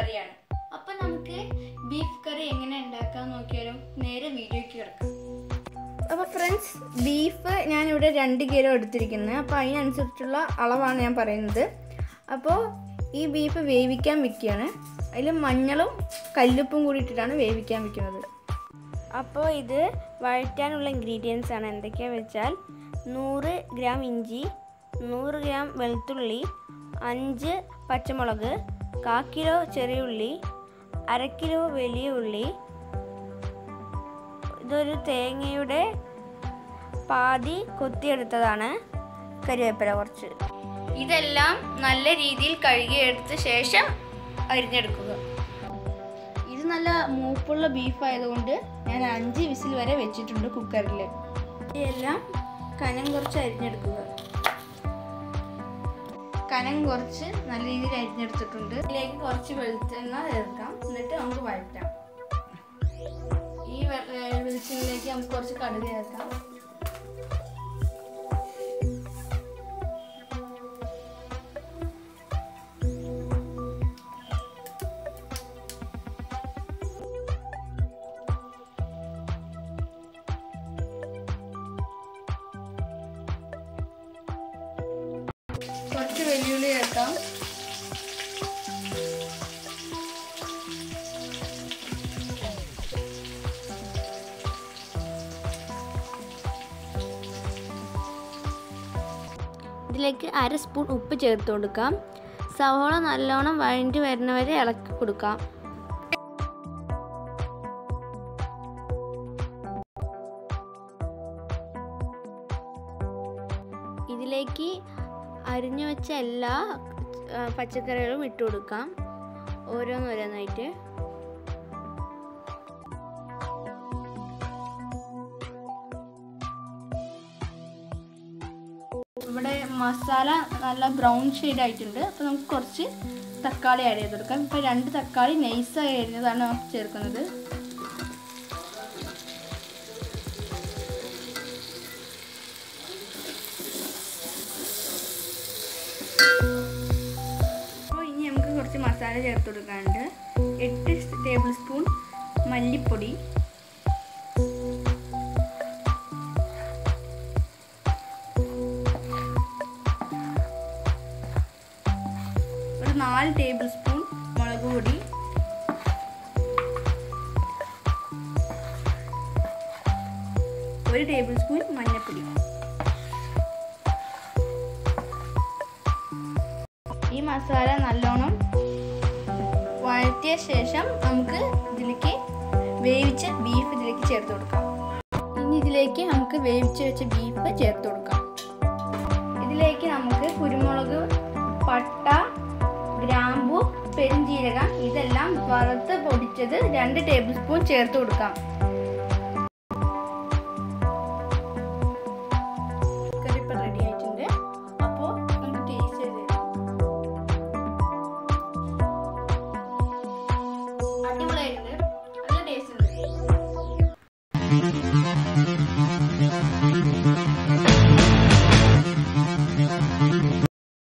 കറിയാണ് അപ്പൊ നമുക്ക് ബീഫ് കറി എങ്ങനെ ഉണ്ടാക്കാൻ നോക്കിയാലോ നേരെ വീഡിയോയ്ക്ക് കിടക്കാം അപ്പോൾ ഫ്രണ്ട്സ് ബീഫ് ഞാനിവിടെ രണ്ട് കിലോ എടുത്തിരിക്കുന്നത് അപ്പോൾ അതിനനുസരിച്ചുള്ള അളവാണ് ഞാൻ പറയുന്നത് അപ്പോൾ ഈ ബീഫ് വേവിക്കാൻ വെക്കുകയാണ് അതിൽ മഞ്ഞളും കല്ലുപ്പും കൂടി ഇട്ടിട്ടാണ് വേവിക്കാൻ വെക്കുന്നത് അപ്പോൾ ഇത് വഴറ്റാനുള്ള ഇൻഗ്രീഡിയൻസ് ആണ് എന്തൊക്കെയാണെന്ന് വെച്ചാൽ നൂറ് ഗ്രാം ഇഞ്ചി നൂറ് ഗ്രാം വെളുത്തുള്ളി അഞ്ച് പച്ചമുളക് കാ കിലോ ചെറിയ ഉള്ളി അര കിലോ വലിയ ഉള്ളി ഇതൊരു തേങ്ങയുടെ പാതി കൊത്തിയെടുത്തതാണ് കരിവേപ്പില കുറച്ച് ഇതെല്ലാം നല്ല രീതിയിൽ കഴുകിയെടുത്ത ശേഷം അരിഞ്ഞെടുക്കുക ഇത് നല്ല മൂപ്പുള്ള ബീഫ് ആയതുകൊണ്ട് ഞാൻ അഞ്ച് വിസിൽ വരെ വെച്ചിട്ടുണ്ട് കുക്കറിൽ ഇതെല്ലാം കനം കുറച്ച് അരിഞ്ഞെടുക്കുക കനം കുറച്ച് നല്ല രീതിയിൽ അരിഞ്ഞെടുത്തിട്ടുണ്ട് ഇതിലേക്ക് കുറച്ച് വെളിച്ചെണ്ണ ചേർക്കാം എന്നിട്ട് നമുക്ക് വഴറ്റാം ഈ വെ- ഏ, വെളിച്ചെണ്ണയിലേക്ക് നമുക്ക് കുറച്ച് കടുക് ചേർക്കാം കുറച്ച് വെല്ലുവിളി ചേർക്കാം ഇതിലേക്ക് അര സ്പൂൺ ഉപ്പ് ചേർത്ത് കൊടുക്കാം സവോള നല്ലോണം വഴണ്ടി വരുന്നവരെ ഇളക്കി കൊടുക്കാം ഇതിലേക്ക് അരിഞ്ഞു വെച്ച എല്ലാ ആ, പച്ചക്കറികളും ഇട്ട് കൊടുക്കാം ഓരോന്നോരോന്നായിട്ട് ഇവിടെ മസാല നല്ല ബ്രൗൺ ഷെയ്ഡ് ആയിട്ടുണ്ട് അപ്പോൾ നമുക്ക് കുറച്ച് തക്കാളി ആഡ് ചെയ്ത് കൊടുക്കാം ഇപ്പോൾ രണ്ട് തക്കാളി നൈസായി അരിഞ്ഞതാണ് നമുക്ക് ചേർക്കുന്നത് അപ്പോൾ ഇനി നമുക്ക് കുറച്ച് മസാല ചേർത്ത് കൊടുക്കാനുണ്ട് എട്ട് ടേബിൾ സ്പൂൺ മല്ലിപ്പൊടി ഒരു നാല് ടേബിൾ സ്പൂൺ മുളക് പൊടി ഒരു ടേബിൾ സ്പൂൺ മഞ്ഞൾപ്പൊടി ഈ മസാല നല്ലോണം വഴറ്റിയ ശേഷം നമുക്ക് ഇതിലേക്ക് വേവിച്ച ബീഫ് ഇതിലേക്ക് ചേർത്ത് കൊടുക്കാം ഇനി ഇതിലേക്ക് നമുക്ക് വേവിച്ച് വെച്ച ബീഫ് ചേർത്ത് കൊടുക്കാം ഇതിലേക്ക് നമുക്ക് കുരുമുളക് പട്ട ഗ്രാമ്പു പെരുംജീരകം ഇതെല്ലാം വറുത്ത് പൊടിച്ചത് രണ്ട് ടേബിൾ സ്പൂൺ ചേർത്ത് കൊടുക്കാം